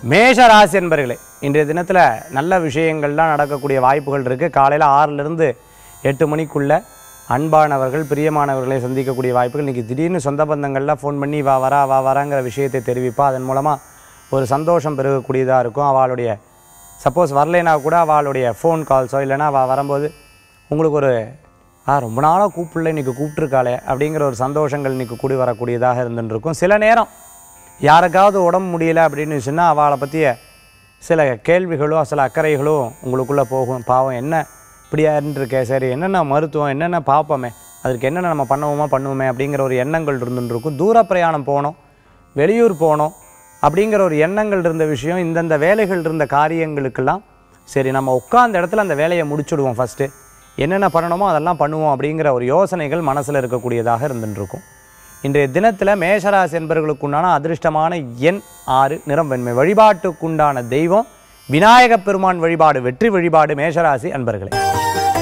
மேஷ ராசி என்பர்களே இன்றைய தினத்தில் நல்ல விஷயங்கள்லாம் நடக்கக்கூடிய வாய்ப்புகள் இருக்குது காலையில் ஆறிலிருந்து எட்டு மணிக்குள்ளே அன்பானவர்கள் பிரியமானவர்களை சந்திக்கக்கூடிய வாய்ப்புகள் இன்றைக்கி திடீர்னு சொந்த பந்தங்கள்லாம் ஃபோன் பண்ணி வா வரா வா வராங்கிற விஷயத்தை தெரிவிப்பா அதன் மூலமாக ஒரு சந்தோஷம் பெருகக்கூடியதாக இருக்கும் அவளுடைய சப்போஸ் வரலைனா கூட அவளுடைய ஃபோன் கால்ஸோ இல்லைனா அவள் வரும்போது உங்களுக்கு ஒரு ஆ ரொம்ப நாளாக கூப்பிடல இன்றைக்கி கூப்பிட்ருக்காளே அப்படிங்கிற ஒரு சந்தோஷங்கள் இன்றைக்கி கூடி வரக்கூடியதாக இருந்துருக்கும் சில நேரம் யாருக்காவது உடம்பு முடியல அப்படின்னு சொன்னால் அவளை பற்றிய சில கேள்விகளோ சில அக்கறைகளோ உங்களுக்குள்ளே போகும் பாவம் என்ன இப்படியா இருந்துருக்கே சரி என்னென்ன மருத்துவம் என்னென்ன பார்ப்போமே அதுக்கு என்னென்ன நம்ம பண்ணுவோமா பண்ணுவோமே அப்படிங்கிற ஒரு எண்ணங்கள் இருந்துருக்கும் தூர பிரயாணம் போனோம் வெளியூர் போனோம் அப்படிங்கிற ஒரு எண்ணங்கள் இருந்த விஷயம் இந்தந்த வேலைகள் இருந்த காரியங்களுக்கெல்லாம் சரி நம்ம உட்கார்ந்த இடத்துல அந்த வேலையை முடிச்சுடுவோம் ஃபஸ்ட்டு என்னென்ன பண்ணணுமோ அதெல்லாம் பண்ணுவோம் அப்படிங்கிற ஒரு யோசனைகள் மனசில் இருக்கக்கூடியதாக இருந்துருக்கும் இன்றைய தினத்தில் மேஷராசி என்பவர்களுக்குண்டான அதிர்ஷ்டமான எண் ஆறு நிறம் வெண்மை வழிபாட்டுக்குண்டான தெய்வம் விநாயகப் பெருமான் வழிபாடு வெற்றி வழிபாடு மேஷராசி அன்பர்களே